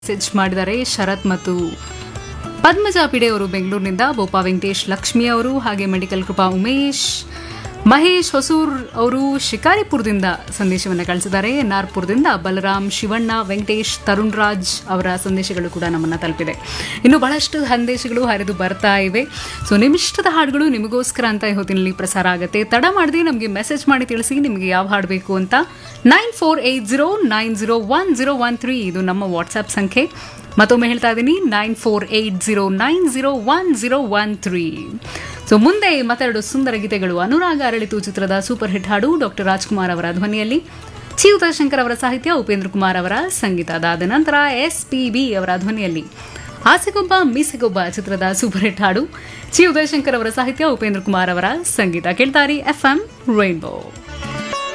message ಮಾಡಿದ್ದಾರೆ ಶರತ್ ಮತ್ತು ಪದ್ಮಜಾ ಪಿಡೆ ಅವರು ಬೆಂಗಳೂರಿನಿಂದ ಬೋಪಾ ವೆಂಕಟೇಶ್ ಲಕ್ಷ್ಮಿ ಅವರು ಹಾಗೆ ಮೆಡಿಕಲ್ ಕೃಪಾ ಉಮೇಶ್ ಮಹೇಶ್ ಹೊಸೂರ್ ಅವರು ಶಿಕಾರಿಪುರದಿಂದ ಸಂದೇಶವನ್ನು ಕಳಿಸಿದ್ದಾರೆ ನಾರ್ಪುರದಿಂದ ಬಲರಾಮ್ ಶಿವಣ್ಣ ವೆಂಕಟೇಶ್ ತರುಣ್ ರಾಜ್ ಅವರ ಸಂದೇಶಗಳು ಕೂಡ ನಮ್ಮನ್ನು ತಲುಪಿದೆ ಇನ್ನು ಬಹಳಷ್ಟು ಸಂದೇಶಗಳು ಹರಿದು ಬರ್ತಾ ಇವೆ ಸೊ ನಿಮಿಷ್ಟದ ಹಾಡುಗಳು ನಿಮಗೋಸ್ಕರ ಅಂತ ಈ ಹೊತ್ತಿನಲ್ಲಿ ಪ್ರಸಾರ ಆಗುತ್ತೆ ತಡ ಮಾಡದೆ ನಮಗೆ ಮೆಸೇಜ್ ಮಾಡಿ ತಿಳಿಸಿ ನಿಮಗೆ ಯಾವ ಹಾಡು ಬೇಕು ಅಂತ nine four eight zero nine zero one zero one three ಇದು ನಮ್ಮ ವಾಟ್ಸ್ಆ್ಯಪ್ ಸಂಖ್ಯೆ ಮತ್ತೊಮ್ಮೆ ಹೇಳ್ತಾ ಇದ್ದೀನಿ nine four eight zero nine zero one zero one three so ಮುಂದೆ ಮತ್ತೆರಡು ಸುಂದರ ಗೀತೆಗಳು ಅನುರಾಗ ಅರಳಿತು ಚಿತ್ರದ ಸೂಪರ್ ಹಿಟ್ ಹಾಡು ಡಾಕ್ಟರ್ ರಾಜ್ಕುಮಾರ್ ಅವರ ಧ್ವನಿಯಲ್ಲಿ ಚಿ ಶಂಕರ್ ಅವರ ಸಾಹಿತ್ಯ ಉಪೇಂದ್ರ ಕುಮಾರ್ ಅವರ ಸಂಗೀತ ಅದಾದ ನಂತರ ಎಸ್ ಪಿ ಬಿ ಅವರ ಧ್ವನಿಯಲ್ಲಿ ಆಸೆಗೊಬ್ಬ ಮೀಸೆಗೊಬ್ಬ ಚಿತ್ರದ ಸೂಪರ್ ಹಿಟ್ ಹಾಡು ಚಿ ಉದಯಶಂಕರ್ ಅವರ ಸಾಹಿತ್ಯ ಉಪೇಂದ್ರ ಕುಮಾರ್ ಅವರ ಸಂಗೀತ ಕೇಳ್ತಾರಿ ಎಫ್ ಎಂ ರೈನ್ಬೋ